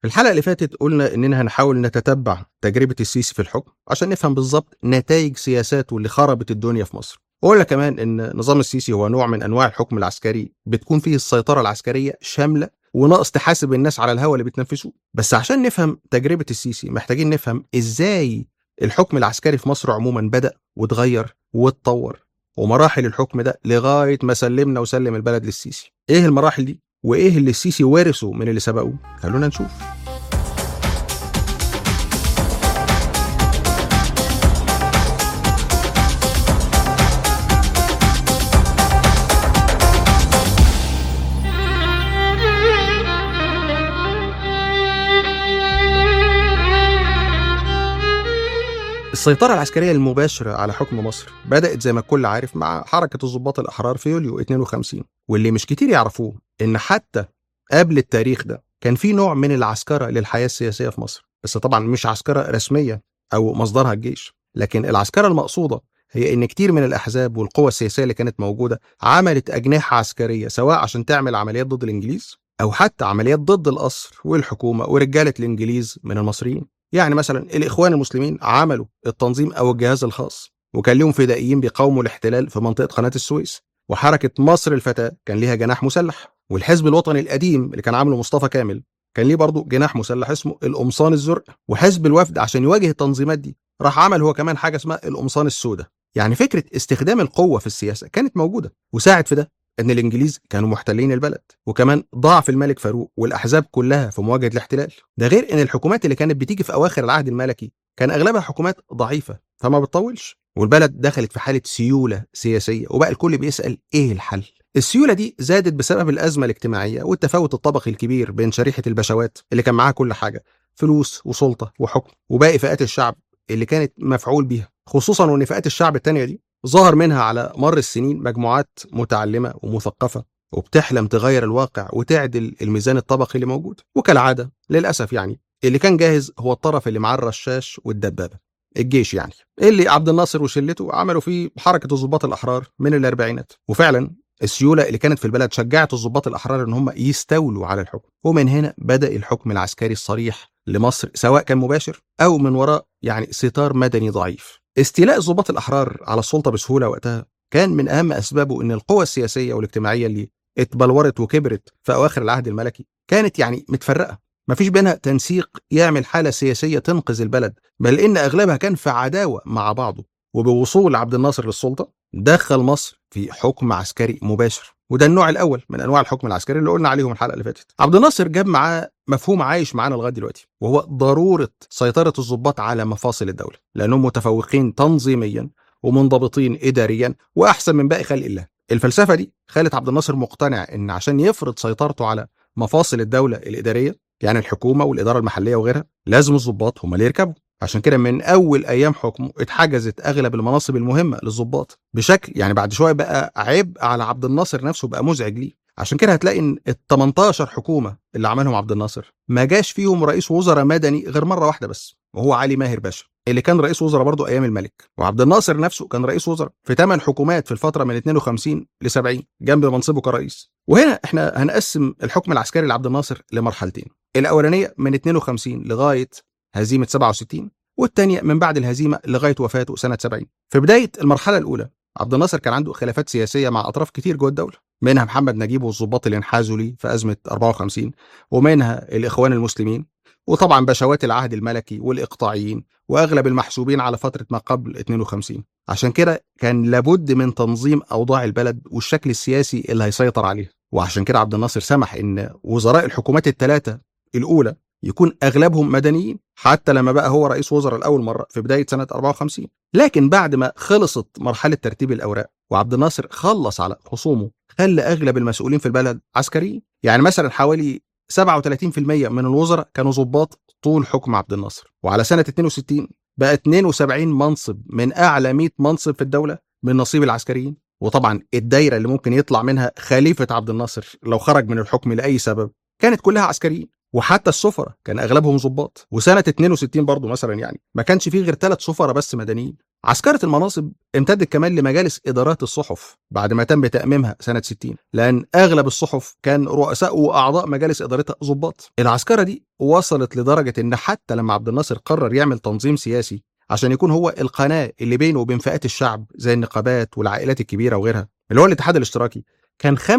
في الحلقة اللي فاتت قلنا إننا هنحاول نتتبع تجربة السيسي في الحكم عشان نفهم بالظبط نتائج سياساته اللي خربت الدنيا في مصر. وقلنا كمان إن نظام السيسي هو نوع من أنواع الحكم العسكري بتكون فيه السيطرة العسكرية شاملة وناقص تحاسب الناس على الهوى اللي بتنفذوه. بس عشان نفهم تجربة السيسي محتاجين نفهم إزاي الحكم العسكري في مصر عموما بدأ واتغير واتطور ومراحل الحكم ده لغاية ما سلمنا وسلم البلد للسيسي. إيه المراحل دي؟ وايه اللي السيسي ورثه من اللي سبقوه خلونا نشوف السيطرة العسكرية المباشرة على حكم مصر بدأت زي ما الكل عارف مع حركة الضباط الأحرار في يوليو 52 واللي مش كتير يعرفوه إن حتى قبل التاريخ ده كان في نوع من العسكرة للحياة السياسية في مصر بس طبعا مش عسكرة رسمية أو مصدرها الجيش لكن العسكرة المقصودة هي إن كتير من الأحزاب والقوى السياسية اللي كانت موجودة عملت أجنحة عسكرية سواء عشان تعمل عمليات ضد الإنجليز أو حتى عمليات ضد القصر والحكومة ورجالة الإنجليز من المصريين يعني مثلا الإخوان المسلمين عملوا التنظيم أو الجهاز الخاص وكان لهم فدائيين بيقاوموا الاحتلال في منطقة قناة السويس وحركة مصر الفتاة كان ليها جناح مسلح والحزب الوطني القديم اللي كان عامله مصطفى كامل كان ليه برضه جناح مسلح اسمه القمصان الزرق وحزب الوفد عشان يواجه التنظيمات دي راح عمل هو كمان حاجه اسمها القمصان السوداء يعني فكره استخدام القوه في السياسه كانت موجوده وساعد في ده ان الانجليز كانوا محتلين البلد وكمان ضعف الملك فاروق والاحزاب كلها في مواجهه الاحتلال ده غير ان الحكومات اللي كانت بتيجي في اواخر العهد الملكي كان اغلبها حكومات ضعيفه فما بتطولش والبلد دخلت في حاله سيوله سياسيه وبقى الكل بيسال ايه الحل السيولة دي زادت بسبب الأزمة الاجتماعية والتفاوت الطبقي الكبير بين شريحة البشوات اللي كان معاها كل حاجة فلوس وسلطة وحكم وباقي فئات الشعب اللي كانت مفعول بيها خصوصا وان فئات الشعب التانية دي ظهر منها على مر السنين مجموعات متعلمة ومثقفة وبتحلم تغير الواقع وتعدل الميزان الطبقي اللي موجود وكالعادة للأسف يعني اللي كان جاهز هو الطرف اللي معاه الرشاش والدبابة الجيش يعني اللي عبد الناصر وشلته عملوا فيه حركة الضباط الأحرار من الأربعينات وفعلا السيولة اللي كانت في البلد شجعت الضباط الأحرار إن هم يستولوا على الحكم ومن هنا بدأ الحكم العسكري الصريح لمصر سواء كان مباشر أو من وراء يعني ستار مدني ضعيف استيلاء الضباط الأحرار على السلطة بسهولة وقتها كان من أهم أسبابه إن القوى السياسية والاجتماعية اللي اتبلورت وكبرت في أواخر العهد الملكي كانت يعني متفرقة مفيش بينها تنسيق يعمل حالة سياسية تنقذ البلد بل إن أغلبها كان في عداوة مع بعضه وبوصول عبد الناصر للسلطة دخل مصر في حكم عسكري مباشر وده النوع الاول من انواع الحكم العسكري اللي قلنا عليهم الحلقه اللي فاتت عبد الناصر جاب معاه مفهوم عايش معانا لغايه دلوقتي وهو ضروره سيطره الضباط على مفاصل الدوله لانهم متفوقين تنظيميا ومنضبطين اداريا واحسن من باقي خلق الله الفلسفه دي خلت عبد الناصر مقتنع ان عشان يفرض سيطرته على مفاصل الدوله الاداريه يعني الحكومه والاداره المحليه وغيرها لازم الضباط هم اللي يركبوا عشان كده من اول ايام حكمه اتحجزت اغلب المناصب المهمه للضباط بشكل يعني بعد شويه بقى عبء على عبد الناصر نفسه بقى مزعج ليه عشان كده هتلاقي ان ال 18 حكومه اللي عملهم عبد الناصر ما جاش فيهم رئيس وزراء مدني غير مره واحده بس وهو علي ماهر باشا اللي كان رئيس وزراء برضه ايام الملك وعبد الناصر نفسه كان رئيس وزراء في 8 حكومات في الفتره من 52 ل 70 جنب منصبه كرئيس وهنا احنا هنقسم الحكم العسكري لعبد الناصر لمرحلتين الاولانيه من 52 لغايه هزيمه 67 والثانيه من بعد الهزيمه لغايه وفاته سنه 70 في بدايه المرحله الاولى عبد الناصر كان عنده خلافات سياسيه مع اطراف كتير جوه الدوله منها محمد نجيب والظباط اللي انحازوا ليه في ازمه 54 ومنها الاخوان المسلمين وطبعا بشوات العهد الملكي والاقطاعيين واغلب المحسوبين على فتره ما قبل 52 عشان كده كان لابد من تنظيم اوضاع البلد والشكل السياسي اللي هيسيطر عليه وعشان كده عبد الناصر سمح ان وزراء الحكومات الثلاثه الاولى يكون اغلبهم مدنيين حتى لما بقى هو رئيس وزراء لاول مره في بدايه سنه 54 لكن بعد ما خلصت مرحله ترتيب الاوراق وعبد الناصر خلص على خصومه خلى اغلب المسؤولين في البلد عسكريين يعني مثلا حوالي 37% من الوزراء كانوا ضباط طول حكم عبد الناصر وعلى سنه 62 بقى 72 منصب من اعلى 100 منصب في الدوله من نصيب العسكريين وطبعا الدايره اللي ممكن يطلع منها خليفه عبد الناصر لو خرج من الحكم لاي سبب كانت كلها عسكريين وحتى السفراء كان اغلبهم ضباط وسنه 62 برضه مثلا يعني ما كانش فيه غير ثلاث سفراء بس مدنيين عسكرة المناصب امتدت كمان لمجالس إدارات الصحف بعد ما تم تأميمها سنة 60 لأن أغلب الصحف كان رؤساء وأعضاء مجالس إدارتها ضباط العسكرة دي وصلت لدرجة إن حتى لما عبد الناصر قرر يعمل تنظيم سياسي عشان يكون هو القناة اللي بينه وبين فئات الشعب زي النقابات والعائلات الكبيرة وغيرها اللي هو الاتحاد الاشتراكي كان 75%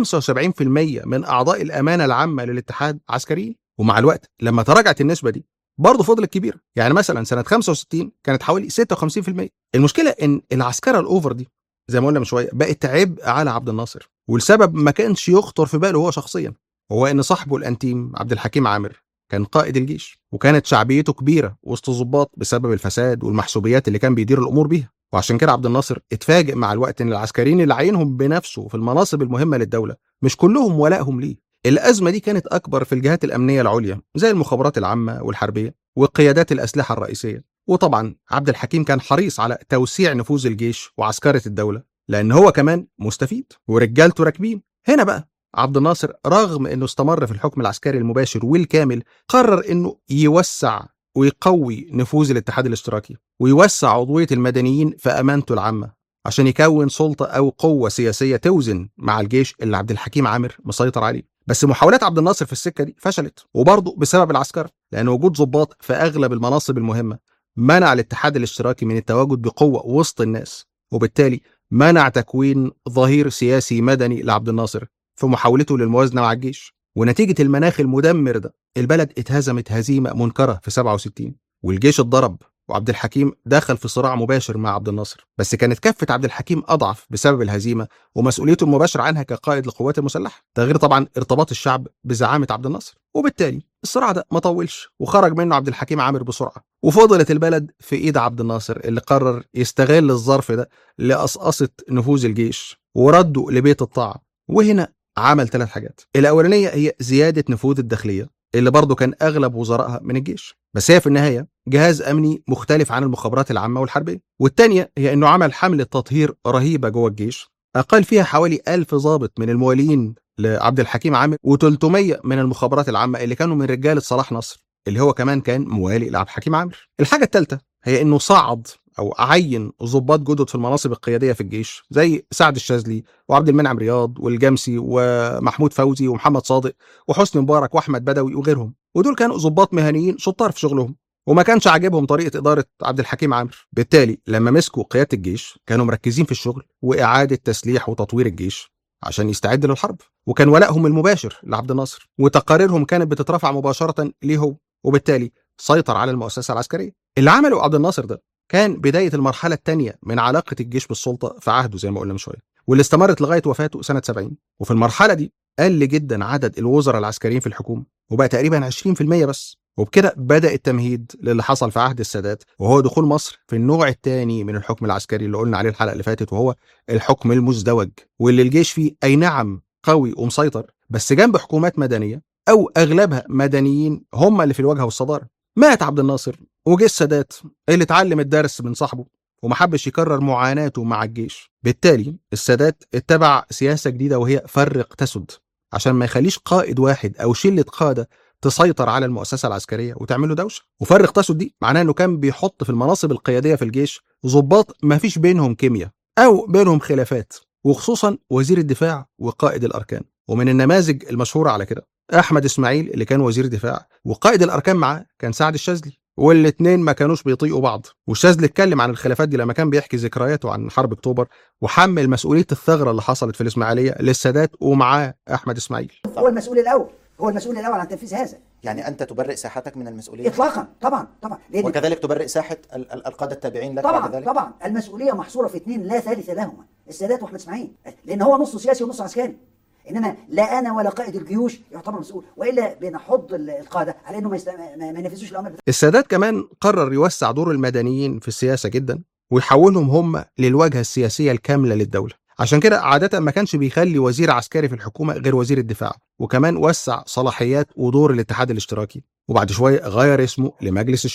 من أعضاء الأمانة العامة للاتحاد عسكريين ومع الوقت لما تراجعت النسبة دي برضه فضلت كبيره يعني مثلا سنه 65 كانت حوالي 56% المشكله ان العسكره الاوفر دي زي ما قلنا من شويه بقت عبء على عبد الناصر والسبب ما كانش يخطر في باله هو شخصيا هو ان صاحبه الانتيم عبد الحكيم عامر كان قائد الجيش وكانت شعبيته كبيره وسط الضباط بسبب الفساد والمحسوبيات اللي كان بيدير الامور بيها وعشان كده عبد الناصر اتفاجئ مع الوقت ان العسكريين اللي عينهم بنفسه في المناصب المهمه للدوله مش كلهم ولائهم ليه الأزمة دي كانت أكبر في الجهات الأمنية العليا زي المخابرات العامة والحربية وقيادات الأسلحة الرئيسية وطبعا عبد الحكيم كان حريص على توسيع نفوذ الجيش وعسكرة الدولة لأن هو كمان مستفيد ورجالته راكبين هنا بقى عبد الناصر رغم انه استمر في الحكم العسكري المباشر والكامل قرر انه يوسع ويقوي نفوذ الاتحاد الاشتراكي ويوسع عضوية المدنيين في أمانته العامة عشان يكون سلطة أو قوة سياسية توزن مع الجيش اللي عبد الحكيم عامر مسيطر عليه بس محاولات عبد الناصر في السكه دي فشلت وبرضه بسبب العسكره لان وجود ضباط في اغلب المناصب المهمه منع الاتحاد الاشتراكي من التواجد بقوه وسط الناس وبالتالي منع تكوين ظهير سياسي مدني لعبد الناصر في محاولته للموازنه مع الجيش ونتيجه المناخ المدمر ده البلد اتهزمت هزيمه منكره في 67 والجيش اتضرب وعبد الحكيم دخل في صراع مباشر مع عبد الناصر بس كانت كفة عبد الحكيم أضعف بسبب الهزيمة ومسؤوليته المباشرة عنها كقائد للقوات المسلحة ده غير طبعا ارتباط الشعب بزعامة عبد الناصر وبالتالي الصراع ده ما طولش وخرج منه عبد الحكيم عامر بسرعة وفضلت البلد في إيد عبد الناصر اللي قرر يستغل الظرف ده لقصقصة نفوذ الجيش ورده لبيت الطاعة وهنا عمل ثلاث حاجات الأولانية هي زيادة نفوذ الداخلية اللي برضه كان أغلب وزرائها من الجيش بس هي في النهاية جهاز أمني مختلف عن المخابرات العامة والحربية والتانية هي أنه عمل حملة تطهير رهيبة جوه الجيش أقل فيها حوالي ألف ضابط من الموالين لعبد الحكيم عامر و300 من المخابرات العامة اللي كانوا من رجالة صلاح نصر اللي هو كمان كان موالي لعبد الحكيم عامر الحاجة الثالثة هي أنه صعد او عين ضباط جدد في المناصب القياديه في الجيش زي سعد الشاذلي وعبد المنعم رياض والجمسي ومحمود فوزي ومحمد صادق وحسني مبارك واحمد بدوي وغيرهم ودول كانوا ضباط مهنيين شطار في شغلهم وما كانش عاجبهم طريقه اداره عبد الحكيم عامر بالتالي لما مسكوا قياده الجيش كانوا مركزين في الشغل واعاده تسليح وتطوير الجيش عشان يستعد للحرب وكان ولائهم المباشر لعبد الناصر وتقاريرهم كانت بتترفع مباشره ليه هو وبالتالي سيطر على المؤسسه العسكريه اللي عمله عبد الناصر ده كان بداية المرحلة الثانية من علاقة الجيش بالسلطة في عهده زي ما قلنا من شوية واللي استمرت لغاية وفاته سنة 70 وفي المرحلة دي قل جدا عدد الوزراء العسكريين في الحكومة وبقى تقريبا 20% بس وبكده بدأ التمهيد للي حصل في عهد السادات وهو دخول مصر في النوع الثاني من الحكم العسكري اللي قلنا عليه الحلقة اللي فاتت وهو الحكم المزدوج واللي الجيش فيه أي نعم قوي ومسيطر بس جنب حكومات مدنية أو أغلبها مدنيين هم اللي في الواجهة والصدارة مات عبد الناصر وجه السادات اللي اتعلم الدرس من صاحبه ومحبش يكرر معاناته مع الجيش بالتالي السادات اتبع سياسة جديدة وهي فرق تسد عشان ما يخليش قائد واحد أو شلة قادة تسيطر على المؤسسة العسكرية وتعمل له دوشة وفرق تسد دي معناه أنه كان بيحط في المناصب القيادية في الجيش ضباط ما فيش بينهم كيمياء أو بينهم خلافات وخصوصا وزير الدفاع وقائد الأركان ومن النماذج المشهورة على كده احمد اسماعيل اللي كان وزير دفاع وقائد الاركان معاه كان سعد الشاذلي والاثنين ما كانوش بيطيقوا بعض والشاذلي اتكلم عن الخلافات دي لما كان بيحكي ذكرياته عن حرب اكتوبر وحمل مسؤوليه الثغره اللي حصلت في الاسماعيليه للسادات ومعاه احمد اسماعيل هو المسؤول الاول هو المسؤول الاول عن تنفيذ هذا يعني انت تبرئ ساحتك من المسؤوليه اطلاقا طبعا طبعا لأن وكذلك تبرئ ساحه القاده التابعين لك طبعا بعد ذلك طبعا المسؤوليه محصوره في اثنين لا ثالث لهما السادات واحمد اسماعيل لان هو نص سياسي ونص عسكري انما لا انا ولا قائد الجيوش يعتبر مسؤول والا بنحض القاده على انه ما, يست... ما ينفذوش الامر السادات كمان قرر يوسع دور المدنيين في السياسه جدا ويحولهم هم للواجهه السياسيه الكامله للدوله عشان كده عادة ما كانش بيخلي وزير عسكري في الحكومة غير وزير الدفاع وكمان وسع صلاحيات ودور الاتحاد الاشتراكي وبعد شوية غير اسمه لمجلس الشعب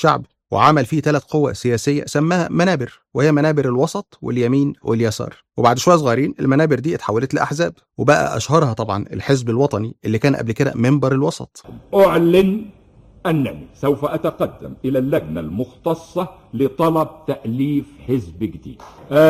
وعمل فيه ثلاث قوى سياسيه سماها منابر وهي منابر الوسط واليمين واليسار وبعد شويه صغيرين المنابر دي اتحولت لاحزاب وبقى اشهرها طبعا الحزب الوطني اللي كان قبل كده منبر الوسط أعلن أنني سوف أتقدم إلى اللجنة المختصة لطلب تأليف حزب جديد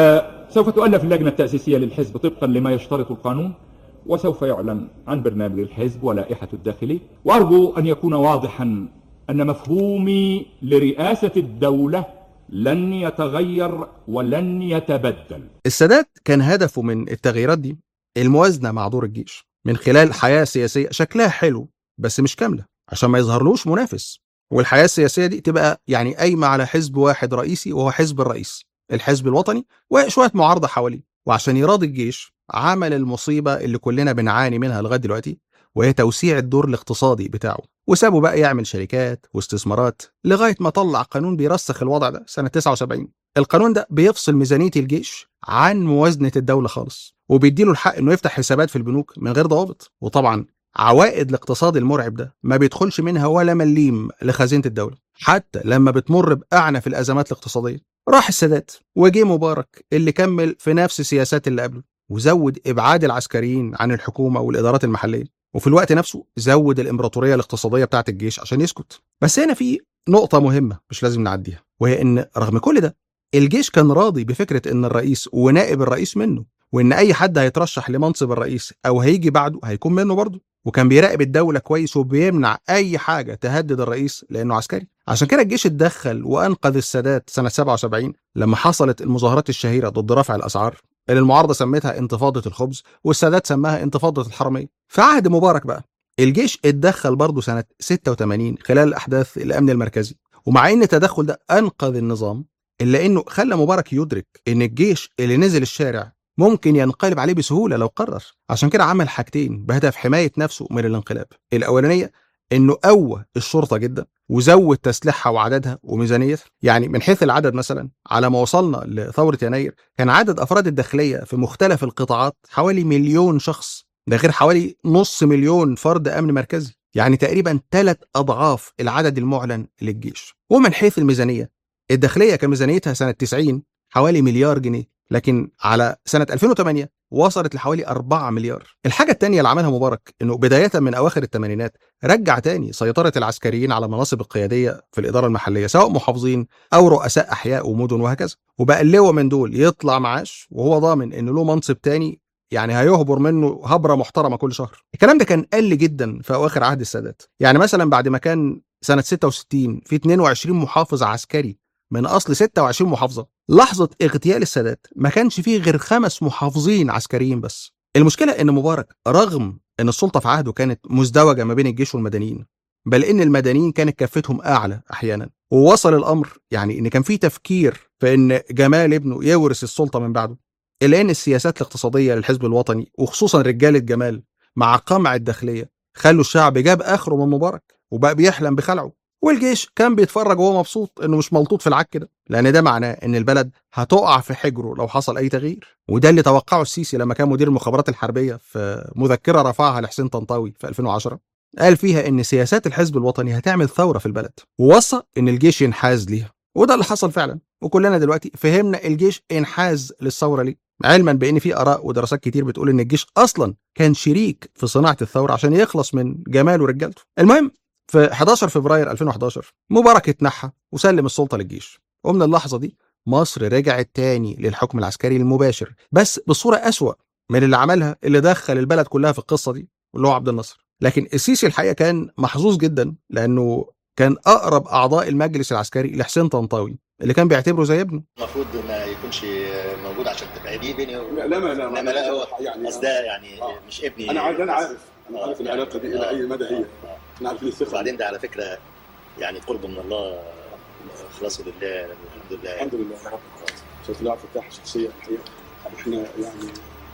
آه سوف تؤلف اللجنة التأسيسية للحزب طبقا لما يشترط القانون وسوف يعلن عن برنامج الحزب ولائحة الداخلي وأرجو أن يكون واضحا أن مفهومي لرئاسة الدولة لن يتغير ولن يتبدل السادات كان هدفه من التغييرات دي الموازنه مع دور الجيش من خلال حياه سياسيه شكلها حلو بس مش كامله عشان ما يظهرلوش منافس والحياه السياسيه دي تبقى يعني قايمه على حزب واحد رئيسي وهو حزب الرئيس الحزب الوطني وشويه معارضه حواليه وعشان يراضي الجيش عمل المصيبه اللي كلنا بنعاني منها لغايه دلوقتي وهي توسيع الدور الاقتصادي بتاعه وسابه بقى يعمل شركات واستثمارات لغايه ما طلع قانون بيرسخ الوضع ده سنه 79 القانون ده بيفصل ميزانيه الجيش عن موازنه الدوله خالص وبيديله الحق انه يفتح حسابات في البنوك من غير ضوابط وطبعا عوائد الاقتصاد المرعب ده ما بيدخلش منها ولا مليم لخزينه الدوله حتى لما بتمر باعنف الازمات الاقتصاديه راح السادات وجه مبارك اللي كمل في نفس السياسات اللي قبله وزود ابعاد العسكريين عن الحكومه والادارات المحليه وفي الوقت نفسه زود الامبراطوريه الاقتصاديه بتاعه الجيش عشان يسكت بس هنا في نقطه مهمه مش لازم نعديها وهي ان رغم كل ده الجيش كان راضي بفكره ان الرئيس ونائب الرئيس منه وان اي حد هيترشح لمنصب الرئيس او هيجي بعده هيكون منه برضه وكان بيراقب الدوله كويس وبيمنع اي حاجه تهدد الرئيس لانه عسكري عشان كده الجيش اتدخل وانقذ السادات سنه 77 لما حصلت المظاهرات الشهيره ضد رفع الاسعار اللي المعارضه سمتها انتفاضه الخبز والسادات سماها انتفاضه الحرميه في عهد مبارك بقى الجيش اتدخل برضه سنه 86 خلال احداث الامن المركزي ومع ان التدخل ده انقذ النظام الا انه خلى مبارك يدرك ان الجيش اللي نزل الشارع ممكن ينقلب عليه بسهوله لو قرر عشان كده عمل حاجتين بهدف حمايه نفسه من الانقلاب الاولانيه انه قوى الشرطه جدا وزود تسليحها وعددها وميزانيتها يعني من حيث العدد مثلا على ما وصلنا لثوره يناير كان عدد افراد الداخليه في مختلف القطاعات حوالي مليون شخص ده غير حوالي نص مليون فرد امن مركزي يعني تقريبا ثلاث اضعاف العدد المعلن للجيش ومن حيث الميزانيه الداخليه كان ميزانيتها سنه 90 حوالي مليار جنيه لكن على سنة 2008 وصلت لحوالي 4 مليار الحاجة التانية اللي عملها مبارك انه بداية من اواخر الثمانينات رجع تاني سيطرة العسكريين على المناصب القيادية في الإدارة المحلية سواء محافظين أو رؤساء أحياء ومدن وهكذا وبقى اللواء من دول يطلع معاش وهو ضامن إن له منصب تاني يعني هيهبر منه هبرة محترمة كل شهر الكلام ده كان قل جدا في أواخر عهد السادات يعني مثلا بعد ما كان سنة 66 في 22 محافظ عسكري من اصل 26 محافظه لحظه اغتيال السادات ما كانش فيه غير خمس محافظين عسكريين بس المشكله ان مبارك رغم ان السلطه في عهده كانت مزدوجه ما بين الجيش والمدنيين بل ان المدنيين كانت كفتهم اعلى احيانا ووصل الامر يعني ان كان في تفكير في ان جمال ابنه يورث السلطه من بعده الا ان السياسات الاقتصاديه للحزب الوطني وخصوصا رجاله جمال مع قمع الداخليه خلوا الشعب جاب اخره من مبارك وبقى بيحلم بخلعه والجيش كان بيتفرج وهو مبسوط انه مش ملطوط في العك كده لان ده معناه ان البلد هتقع في حجره لو حصل اي تغيير وده اللي توقعه السيسي لما كان مدير المخابرات الحربيه في مذكره رفعها لحسين طنطاوي في 2010 قال فيها ان سياسات الحزب الوطني هتعمل ثوره في البلد ووصى ان الجيش ينحاز ليها وده اللي حصل فعلا وكلنا دلوقتي فهمنا الجيش انحاز للثوره ليه علما بان في اراء ودراسات كتير بتقول ان الجيش اصلا كان شريك في صناعه الثوره عشان يخلص من جمال ورجالته المهم في 11 فبراير 2011 مبارك اتنحى وسلم السلطه للجيش ومن اللحظه دي مصر رجعت تاني للحكم العسكري المباشر بس بصوره أسوأ من اللي عملها اللي دخل البلد كلها في القصه دي اللي هو عبد الناصر لكن السيسي الحقيقه كان محظوظ جدا لانه كان اقرب اعضاء المجلس العسكري لحسين طنطاوي اللي كان بيعتبره زي ابنه المفروض ما يكونش موجود عشان تبقى دي بيني و... لا لا لا لا انما لا هو يعني اصل ده يعني آه. مش ابني انا عارف انا بس. عارف انا عارف آه، العلاقه دي الى آه. اي مدى هي آه. احنا عارفين الثقه وبعدين ده على فكره يعني قرب من الله اخلاصه لله الحمد لله الحمد لله يا رب استاذ الله فتاح شخصيه الحقيقه احنا يعني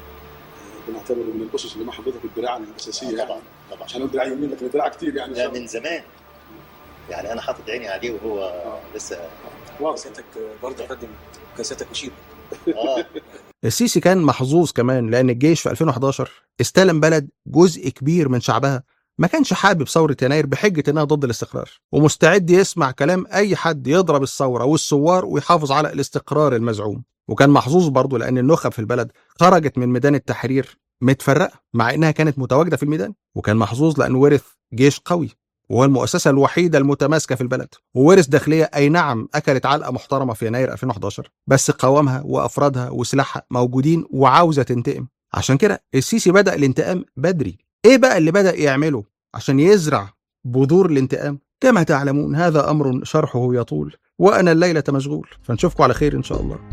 بنعتبره من الاسس اللي مع حضرتك الدراع الاساسيه آه، يعني طبعا طبعا عشان الدراع يمين لكن الدراع كتير يعني ده من زمان يعني انا حاطط عيني عليه وهو لسه واضح كاساتك برضه قدم كاساتك وشيب اه السيسي كان محظوظ كمان لان الجيش في 2011 استلم بلد جزء كبير من شعبها ما كانش حابب ثورة يناير بحجة إنها ضد الاستقرار ومستعد يسمع كلام أي حد يضرب الثورة والثوار ويحافظ على الاستقرار المزعوم وكان محظوظ برضه لأن النخب في البلد خرجت من ميدان التحرير متفرقة مع إنها كانت متواجدة في الميدان وكان محظوظ لأنه ورث جيش قوي وهو المؤسسة الوحيدة المتماسكة في البلد وورث داخلية أي نعم أكلت علقة محترمة في يناير 2011 بس قوامها وأفرادها وسلاحها موجودين وعاوزة تنتقم عشان كده السيسي بدأ الانتقام بدري إيه بقى اللي بدأ يعمله عشان يزرع بذور الانتقام كما تعلمون هذا أمر شرحه يطول وأنا الليلة مشغول فنشوفكم على خير إن شاء الله